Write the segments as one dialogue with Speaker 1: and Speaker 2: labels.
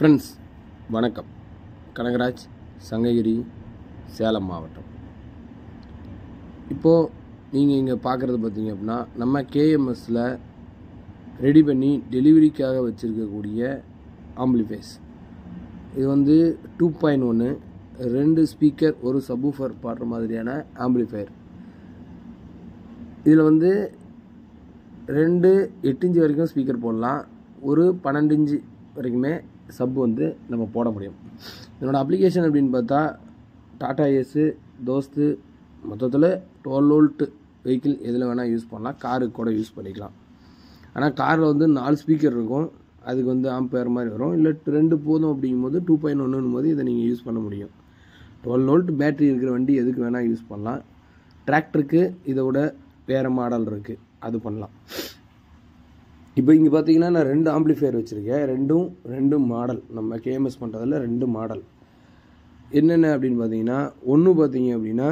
Speaker 1: friends வணக்கம் கனகராஜ் சங்ககிரி சேலம் மாவட்டம் இப்போது நீங்கள் இங்கே பார்க்குறது பார்த்தீங்க அப்படின்னா நம்ம கேஎம்எஸில் ரெடி பண்ணி டெலிவரிக்காக வச்சுருக்கக்கூடிய ஆம்பிளிஃபைஸ் இது வந்து டூ பாயிண்ட் ஒன்று ரெண்டு ஸ்பீக்கர் ஒரு சபூஃபர் பாடுற மாதிரியான ஆம்பிளிஃபையர் இதில் வந்து ரெண்டு எட்டு இன்ச்சு வரைக்கும் ஸ்பீக்கர் போடலாம் ஒரு பன்னெண்டு இன்ச்சு வரைக்குமே சப் வந்து நம்ம போட முடியும் இதனோட அப்ளிகேஷன் அப்படின்னு பார்த்தா டாடா ஏஸு தோஸ்து மொத்தத்தில் டுவெல் வோல்ட் வெஹிக்கிள் எதில் வேணால் யூஸ் பண்ணலாம் காருக்கு கூட யூஸ் பண்ணிக்கலாம் ஆனால் காரில் வந்து நாலு ஸ்பீக்கர் இருக்கும் அதுக்கு வந்து ஆம்பேர் மாதிரி வரும் இல்லை ரெண்டு போதும் அப்படிங்கும்போது டூ பாயிண்ட் ஒன்றுன்னு போது இதை நீங்கள் யூஸ் பண்ண முடியும் டுவெல் வோல்ட் பேட்டரி இருக்கிற வண்டி எதுக்கு வேணால் யூஸ் பண்ணலாம் டிராக்டருக்கு இதோட வேறு மாடல் இருக்குது அது பண்ணலாம் இப்போ இங்கே பார்த்தீங்கன்னா நான் ரெண்டு ஆம்ப்ளிஃபையர் வச்சுருக்கேன் ரெண்டும் ரெண்டு மாடல் நம்ம கேஎம்எஸ் பண்ணுறதுல ரெண்டு மாடல் என்னென்ன அப்படின்னு பார்த்தீங்கன்னா ஒன்று பார்த்தீங்க அப்படின்னா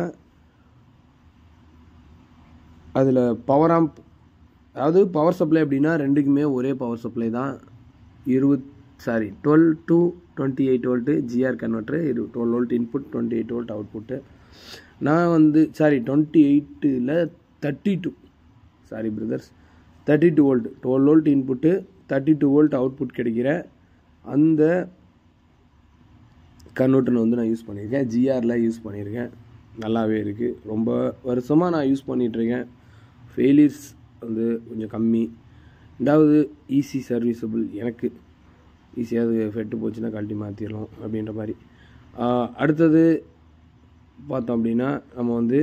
Speaker 1: அதில் பவர் ஆம்ப் அதாவது பவர் சப்ளை அப்படின்னா ரெண்டுக்குமே ஒரே பவர் சப்ளை தான் இருபத் sorry twelve to twenty eight volt ஜிஆர் கன்வெர்ட்ரு இரு twelve volt input twenty eight volt output நான் வந்து சாரி டுவெண்ட்டி எயிட்டில் thirty two sorry brothers thirty two volt twelve volt input thirty two volt output கிடைக்கிற அந்த converter வந்து நான் use பண்ணியிருக்கேன் ஜிஆரில் யூஸ் பண்ணியிருக்கேன் நல்லாவே இருக்குது ரொம்ப வருஷமாக நான் யூஸ் பண்ணிகிட்ருக்கேன் ஃபெயிலியர்ஸ் வந்து கொஞ்சம் கம்மி ரெண்டாவது ஈஸி சர்வீஸபிள் எனக்கு ஈஸியாக அது ஃபெட்டு போச்சுன்னா கழட்டி மாற்றிடலாம் அப்படின்ற மாதிரி ஆஹ் அடுத்தது பார்த்தோம் அப்படின்னா நம்ம வந்து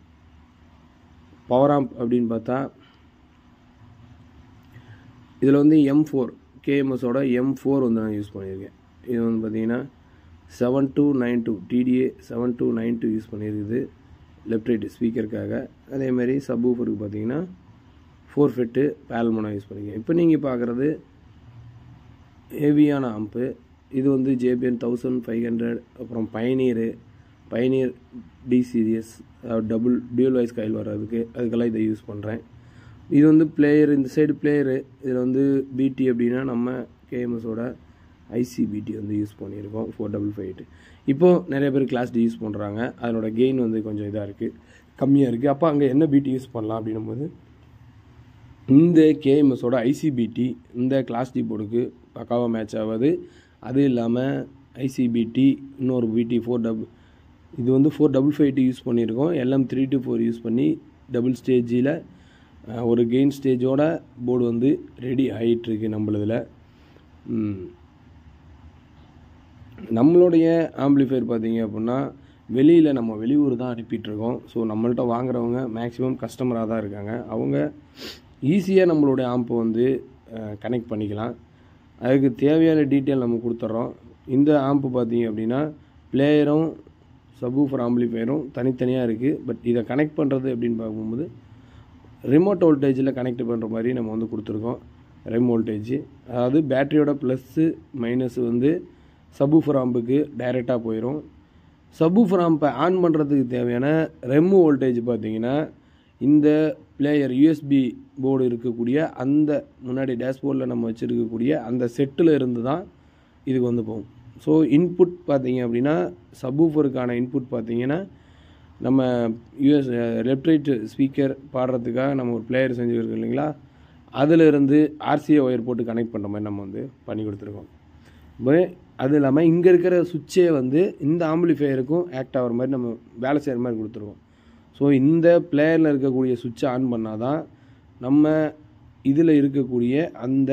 Speaker 1: பவர் ஆம்ப் அப்படின்னு பார்த்தா இதில் வந்து எம் ஃபோர் கேஎம்எஸோட எம் ஃபோர் வந்து நான் யூஸ் பண்ணியிருக்கேன் இது வந்து பார்த்தீங்கன்னா seven two nine two TDA seven two nine two use பண்ணியிருக்குது லெஃப்ட் ரைட் ஸ்பீக்கருக்காக அதேமாதிரி சப்வூஃபருக்கு பார்த்தீங்கன்னா ஃபோர் ஃபிட்டு பேல்மோனா யூஸ் பண்ணியிருக்கேன் இப்போ நீங்கள் பார்க்குறது ஹெவியான ஆம்ப்பு இது வந்து ஜேபிஎன் தௌசண்ட் ஃபைவ் ஹண்ட்ரட் அப்புறம் Pioneer Pioneer D series double dual voice coil வர்றதுக்கு அதுக்கெல்லாம் இதை யூஸ் பண்ணுறேன் இது வந்து பிளேயர் இந்த சைடு பிளேயரு இதில் வந்து பிடி அப்படின்னா நம்ம கேஎம்எஸோட ஐசிபிடி வந்து யூஸ் பண்ணியிருக்கோம் ஃபோர் டபுள் ஃபைவ் எயிட் இப்போது நிறைய பேர் கிளாஸ் டி யூஸ் பண்ணுறாங்க அதனோட கெயின் வந்து கொஞ்சம் இதாக இருக்குது கம்மியாக இருக்குது அப்போ அங்கே என்ன பிடி யூஸ் பண்ணலாம் அப்படின்னும் போது இந்த கேஎம்எஸோட ஐசிபிடி இந்த கிளாஸ் டி போர்டுக்கு பக்காவாக மேட்ச் ஆகாது அது இல்லாமல் ஐசிபிடி இன்னொரு பிடி ஃபோர் டபுள் இது வந்து ஃபோர் டபுள் ஃபைவ் யூஸ் பண்ணியிருக்கோம் LM three two four use பண்ணி டபுள் ஸ்டேஜில் ஒரு கெயின் ஸ்டேஜோட போர்டு வந்து ரெடி ஆகிட்டுருக்கு நம்மளதில் நம்மளுடைய ஆம்பிளிஃபையர் பார்த்தீங்க அப்படின்னா வெளியில் நம்ம வெளியூர் தான் அனுப்பிட்டுருக்கோம் ஸோ நம்மள்ட்ட வாங்குறவங்க மேக்ஸிமம் கஸ்டமராக தான் இருக்காங்க அவங்க ஈஸியாக நம்மளுடைய ஆம்பை வந்து கனெக்ட் பண்ணிக்கலாம் அதுக்கு தேவையான டீட்டெயில் நம்ம கொடுத்துட்றோம் இந்த ஆம்பு பார்த்தீங்க அப்படின்னா பிளேயரும் சப்வூஃபர் ஆம்பிளிஃபையரும் தனித்தனியாக இருக்குது பட் இதை கனெக்ட் பண்ணுறது அப்படின்னு பார்க்கும்போது ரிமோட் வோல்டேஜில் கனெக்ட் பண்ணுற மாதிரி நம்ம வந்து கொடுத்துருக்கோம் ரெம் வோல்டேஜ் அதாவது பேட்டரியோட ப்ளஸ்ஸு மைனஸ் வந்து சப்வூஃபர் ஆம்புக்கு டைரெக்டாக போயிடும் சப்வூஃபர் ஆம்பை ஆன் பண்ணுறதுக்கு தேவையான ரெம் வோல்டேஜ் பார்த்தீங்கன்னா இந்த பிளேயர் யூஎஸ்பி போர்டு இருக்கக்கூடிய அந்த முன்னாடி டேஷ்போர்டில் நம்ம வச்சுருக்கக்கூடிய அந்த செட்டில் இருந்து தான் இதுக்கு வந்து போகும் ஸோ இன்புட் பார்த்தீங்க அப்படின்னா சப்வூஃபருக்கான இன்புட் பார்த்தீங்கன்னா நம்ம யூஎஸ் லெஃப்ட் ரைட் ஸ்பீக்கர் பாடுறதுக்காக நம்ம ஒரு பிளேயர் செஞ்சுருக்கோம் இல்லைங்களா அதில் இருந்து ஆர்சிஏ ஒயர் போட்டு கனெக்ட் பண்ணுற மாதிரி நம்ம வந்து பண்ணி கொடுத்துருக்கோம் இப்போ அது இல்லாமல் இங்கே இருக்கிற சுவிட்சே வந்து இந்த ஆம்பிளிஃபையருக்கும் ஆக்ட் ஆகிற மாதிரி நம்ம வேலை செய்கிற மாதிரி கொடுத்துருக்கோம் ஸோ இந்த பிளேயரில் இருக்கக்கூடிய சுவிட்சை ஆன் பண்ணால் தான் நம்ம இதில் இருக்கக்கூடிய அந்த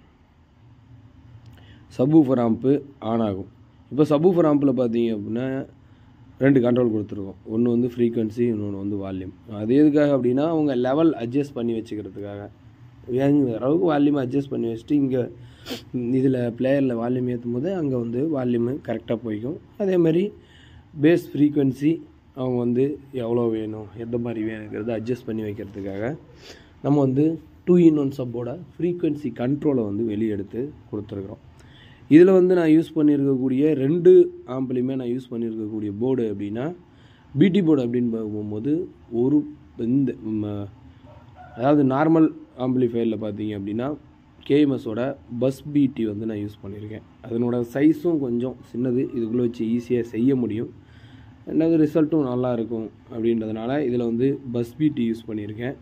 Speaker 1: சப்வூஃபர் ஆம்பு ஆன் ஆகும் இப்போ சப்வூஃபர் ஆம்பில் பார்த்தீங்க அப்படின்னா ரெண்டு கண்ட்ரோல் கொடுத்துருக்கோம் ஒன்று வந்து ஃப்ரீக்வன்சி இன்னொன்று வந்து வால்யூம் அது எதுக்காக அப்படின்னா அவங்க லெவல் அட்ஜஸ்ட் பண்ணி வச்சுக்கிறதுக்காக வேணுங்கிற அளவுக்கு வால்யூம் அட்ஜஸ்ட் பண்ணி வச்சுட்டு இங்கே இதில் பிளேயரில் வால்யூம் ஏற்றும் போது அங்கே வந்து வால்யூமு கரெக்டாக போய்க்கும் அதே மாதிரி பேஸ் ஃப்ரீக்வன்சி அவங்க வந்து எவ்வளோ வேணும் எந்த மாதிரி வேணுங்கிறத அட்ஜஸ்ட் பண்ணி வைக்கிறதுக்காக நம்ம வந்து டூ இன் ஒன் சப்போட ஃப்ரீக்வன்சி கண்ட்ரோலை வந்து வெளியே எடுத்து கொடுத்துருக்குறோம் இதில் வந்து நான் யூஸ் பண்ணியிருக்கக்கூடிய ரெண்டு ஆம்பிளையுமே நான் யூஸ் பண்ணியிருக்கக்கூடிய போர்டு அப்படின்னா பிடி போர்டு அப்படின்னு பார்க்கும்போது ஒரு இந்த ம, அதாவது நார்மல் ஆம்பிளிஃபையரில் பார்த்தீங்க அப்படின்னா கேஎம்எஸோட பஸ் பிடி வந்து நான் யூஸ் பண்ணியிருக்கேன் அதனோட சைஸும் கொஞ்சம் சின்னது இதுக்குள்ளே வச்சு ஈஸியாக செய்ய முடியும் ரெண்டாவது ரிசல்ட்டும் நல்லா இருக்கும் அப்படின்றதுனால இதில் வந்து பஸ் பிடி யூஸ் பண்ணியிருக்கேன்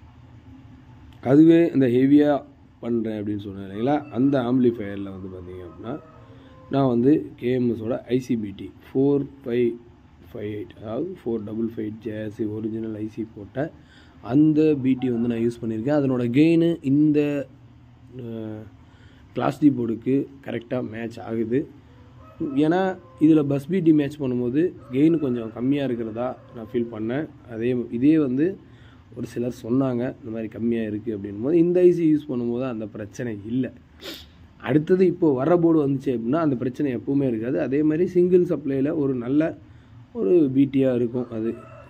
Speaker 1: அதுவே இந்த ஹெவியாக பண்ணுறேன் அப்படின்னு சொன்னேன் இல்லைங்களா அந்த ஆம்ப்ளிஃபையரில் வந்து பார்த்தீங்க அப்படின்னா நான் வந்து கேஎம்எஸோட ICPD four five five eight அதாவது four double five JC original IC போட்ட அந்த பிடி வந்து நான் யூஸ் பண்ணியிருக்கேன் அதனோட கெயின் இந்த பிளாஸ்டிக் போர்டுக்கு கரெக்டாக மேட்ச் ஆகுது ஏன்னா இதில் பஸ் பிடி மேட்ச் பண்ணும்போது கெயின் கொஞ்சம் கம்மியாக இருக்கிறதா நான் ஃபீல் பண்ணேன் அதே இதே வந்து ஒரு சிலர் சொன்னாங்க இந்த மாதிரி கம்மியாக இருக்குது அப்படின்னும் போது இந்த ஐசி யூஸ் பண்ணும்போது அந்த பிரச்சனை இல்லை அடுத்தது இப்போ வர போர்டு வந்துச்சு அப்படின்னா அந்த பிரச்சனை எப்பவுமே இருக்காது அதே மாதிரி சிங்கிள் சப்ளையில் ஒரு நல்ல ஒரு பிடியாக இருக்கும் அது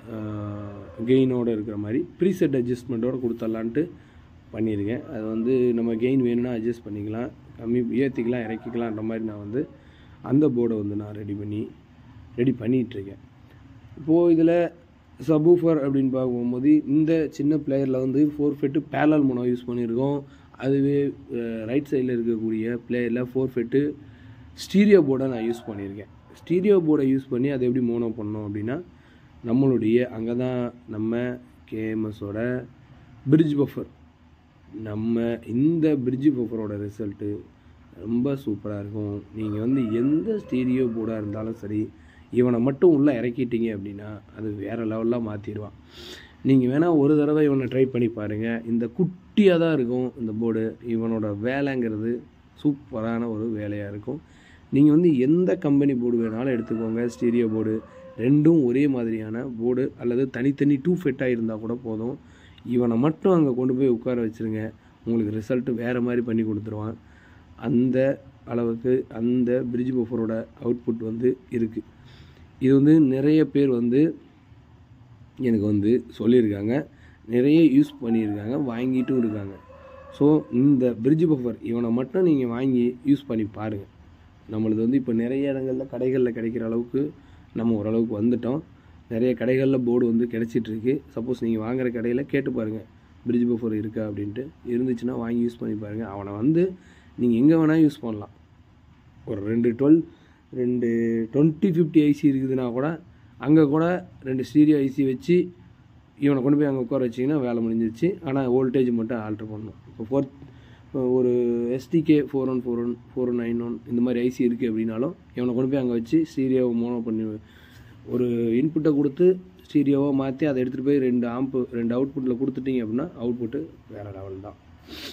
Speaker 1: கெயினோடு இருக்கிற மாதிரி ப்ரீசெட் அட்ஜஸ்ட்மெண்ட்டோடு கொடுத்துடலான்ட்டு பண்ணியிருக்கேன் அது வந்து நம்ம கெயின் வேணும்னா அட்ஜஸ்ட் பண்ணிக்கலாம் கம்மி ஏற்றிக்கலாம் இறக்கிக்கலான்ற மாதிரி நான் வந்து அந்த போர்டை வந்து நான் ரெடி பண்ணி ரெடி பண்ணிகிட்ருக்கேன் இப்போது இதில் சபூஃபர் அப்படின்னு பார்க்கும்போது இந்த சின்ன பிளேயரில் வந்து four FET parallel mono use பண்ணியிருக்கோம் அதுவே ரைட் சைடில் இருக்கக்கூடிய பிளேயரில் ஃபோர் ஃபெட்டு ஸ்டீரியோ போர்டை நான் யூஸ் பண்ணியிருக்கேன் ஸ்டீரியோ போர்டை யூஸ் பண்ணி அதை எப்படி மோனோ பண்ணோம் அப்படின்னா நம்மளுடைய அங்கே தான் நம்ம கேஎம்எஸோட பிரிட்ஜ் பஃபர் நம்ம இந்த பிரிட்ஜ் பஃபரோட ரிசல்ட்டு ரொம்ப சூப்பராக இருக்கும் நீங்கள் வந்து எந்த ஸ்டீரியோ போர்டாக இருந்தாலும் சரி இவனை மட்டும் உள்ளே இறக்கிட்டீங்க அப்படின்னா அது வேறு லெவலில் மாற்றிடுவான் நீங்கள் வேணால் ஒரு தடவை இவனை ட்ரை பண்ணி பாருங்கள் இந்த குட்டியாக தான் இருக்கும் இந்த போர்டு இவனோட வேலைங்கிறது சூப்பரான ஒரு வேலையாக இருக்கும் நீங்கள் வந்து எந்த கம்பெனி போர்டு வேணாலும் எடுத்துக்கோங்க ஸ்டீரியோ போர்டு ரெண்டும் ஒரே மாதிரியான போர்டு அல்லது தனித்தனி டூ ஃபெட்டாக இருந்தால் கூட போதும் இவனை மட்டும் அங்கே கொண்டு போய் உட்கார வச்சுருங்க உங்களுக்கு ரிசல்ட்டு வேறு மாதிரி பண்ணி கொடுத்துருவான் அந்த அளவுக்கு அந்த பிரிட்ஜ் பஃபரோட அவுட்புட் வந்து இருக்குது இது வந்து நிறைய பேர் வந்து எனக்கு வந்து சொல்லியிருக்காங்க நிறைய யூஸ் பண்ணியிருக்காங்க வாங்கிட்டும் இருக்காங்க ஸோ இந்த பிரிட்ஜ் பஃபர் இவனை மட்டும் நீங்கள் வாங்கி யூஸ் பண்ணி பாருங்கள் நம்மளது வந்து இப்போ நிறைய இடங்களில் கடைகளில் கிடைக்கிற அளவுக்கு நம்ம ஓரளவுக்கு வந்துட்டோம் நிறைய கடைகளில் போர்டு வந்து கிடச்சிட்ருக்கு சப்போஸ் நீங்கள் வாங்குகிற கடையில் கேட்டு பாருங்கள் பிரிட்ஜ் பஃபர் இருக்கா அப்படின்ட்டு இருந்துச்சுன்னா வாங்கி யூஸ் பண்ணி பாருங்கள் அவனை வந்து நீங்கள் எங்கே வேணால் யூஸ் பண்ணலாம் ஒரு ரெண்டு டுவெல் ரெண்டு டுவெண்ட்டி ஃபிஃப்டி ஐசி இருக்குதுன்னா கூட அங்கே கூட ரெண்டு ஸ்டீரியோ ஐசி வச்சு இவனை கொண்டு போய் அங்கே உட்கார வச்சிங்கன்னா வேலை முடிஞ்சிருச்சு ஆனால் வோல்டேஜ் மட்டும் ஆல்ட்ரு பண்ணணும் இப்போ ஃபோர் ஒரு STK four one four one four nine one இந்த மாதிரி ஐசி இருக்குது அப்படின்னாலும் இவனை கொண்டு போய் அங்கே வச்சு ஸ்டீரியோவை மோனோ பண்ணி ஒரு இன்புட்டை கொடுத்து ஸ்டீரியோவை மாற்றி அதை எடுத்துகிட்டு போய் ரெண்டு ஆம்பு ரெண்டு அவுட்புட்டில் கொடுத்துட்டீங்க அப்படின்னா அவுட்புட்டு வேறு லெவல் தான்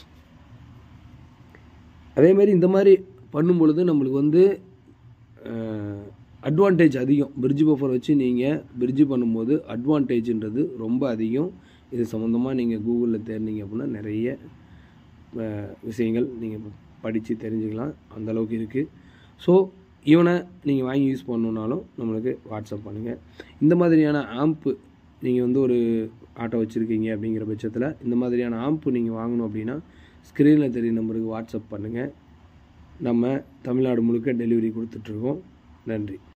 Speaker 1: அதேமாரி இந்த மாதிரி பண்ணும் பொழுது நம்மளுக்கு வந்து அட்வான்டேஜ் அதிகம் பிரிட்ஜ் பஃபர் வச்சு நீங்கள் பிரிட்ஜு பண்ணும்போது அட்வான்டேஜ்ன்றது ரொம்ப அதிகம் இது சம்மந்தமாக நீங்கள் கூகுளில் தேர்ந்தீங்க அப்படின்னா நிறைய விஷயங்கள் நீங்கள் படித்து தெரிஞ்சுக்கலாம் அந்தளவுக்கு இருக்குது ஸோ இவனை நீங்கள் வாங்கி யூஸ் பண்ணணுன்னாலும் நம்மளுக்கு வாட்ஸ்அப் பண்ணுங்கள் இந்த மாதிரியான ஆம்ப்பு நீங்கள் வந்து ஒரு ஆட்டோ வச்சுருக்கீங்க அப்படிங்கிற பட்சத்தில் இந்த மாதிரியான ஆம்ப்பு நீங்கள் வாங்கணும் அப்படின்னா ஸ்க்ரீனில் தெரிய நம்பருக்கு வாட்ஸ்அப் பண்ணுங்கள் நம்ம தமிழ்நாடு முழுக்க டெலிவரி கொடுத்துட்ருக்கோம் நன்றி